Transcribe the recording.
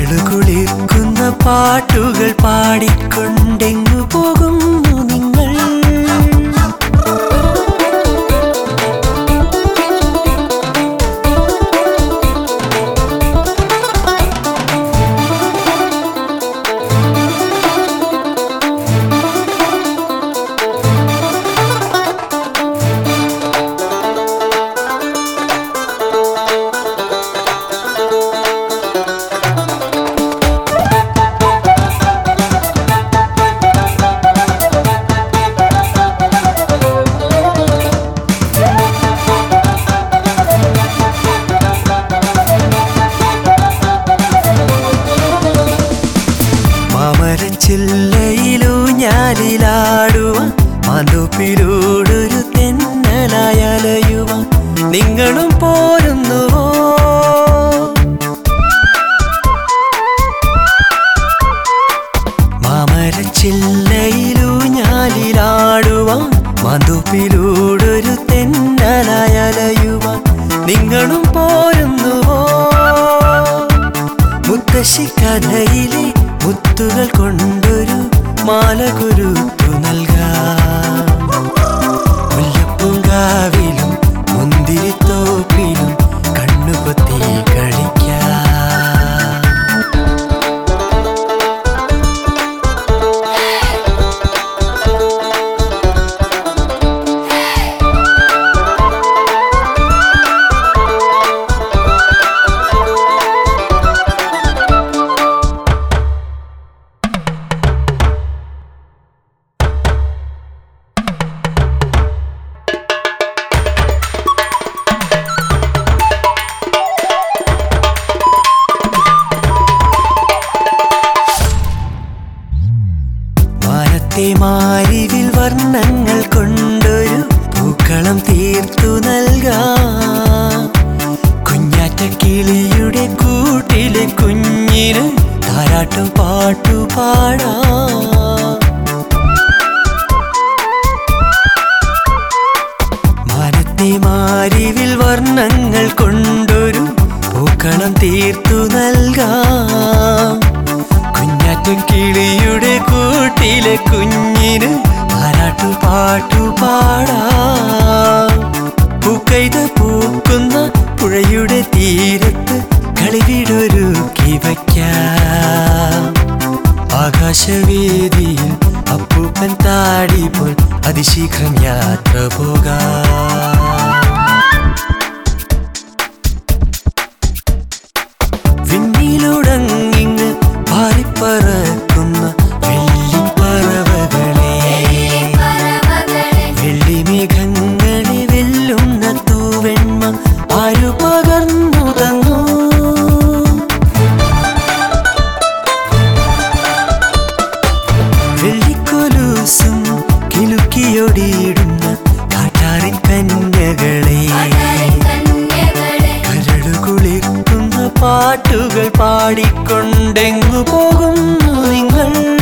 കരളു കുളിർക്കുന്ന പാട്ടുകൾ പാടിക്കൊണ്ടെങ്ങു പോകുന്നു നിങ്ങൾ മാമരച്ചില്ലയിലൂ ഞാലിലാടുവാൻ മധുപ്പിലൂടൊരു തെന്നലായലയുവാൻ നിങ്ങളും പോരുന്നുവോ മാമരച്ചില്ലയിലൂ ഞാലിലാടുവാൻ മധുപ്പിലൂടൊരു തെന്നലായലയുവാൻ നിങ്ങളും പോരുന്നുവോ മുത്തശ്ശി കഥയിലെ മുത്തുകൾ കൊണ്ടൊരു മാല കുരുത്തു നൽകാം മുല്ലപ്പൂങ്കാവിലും മുന്തിരിത്തോപ്പിലും കണ്ണുകൊത്തി കളിക്കാം മാനത്തെ മാരിവിൽ വർണ്ണങ്ങൾ കൊണ്ടൊരു പൂക്കളം തീർത്തു നൽകാം കുഞ്ഞാറ്റ കിളിയുടെ കൂട്ടിലെ കുഞ്ഞിന് താരാട്ടും പാട്ടു പാടാം മാനത്തെ മാരിവിൽ വർണ്ണങ്ങൾ കൊണ്ടൊരു പൂക്കളം തീർത്തു നൽകാം കുഞ്ഞാറ്റൻ കിളിയുടെ കൂട്ടിലെ കുഞ്ഞിന് ആരാട്ടു പാട്ടു പാടാം പൂക്കൈത പൂക്കുന്ന പുഴയുടെ തീരത്ത് കളിവിടൊരുക്കി വയ്ക്കാം ആകാശവേദിയിൽ അപ്പൂപ്പൻ താടി പോൽ അതിശീഘ്രം യാത്ര പോകാം വിണ്ണിലുടങ്ങിങ് പാറിപ്പറക്കുന്ന വെള്ളിപ്പറവകളെ വെള്ളിമേഘങ്ങളെ വെല്ലുന്ന തൂവെണ്മ ആരു പകർന്നു തന്നു വെള്ളിക്കൊലുസും കിലുക്കിയൊടിയിടുന്ന കാട്ടാറിൻ കന്യകളെ കരടു കുളിക്കുന്ന പാട്ടുകൾ പാടിക്കൊണ്ടെങ്ങു പോകുന്നു നിങ്ങൾ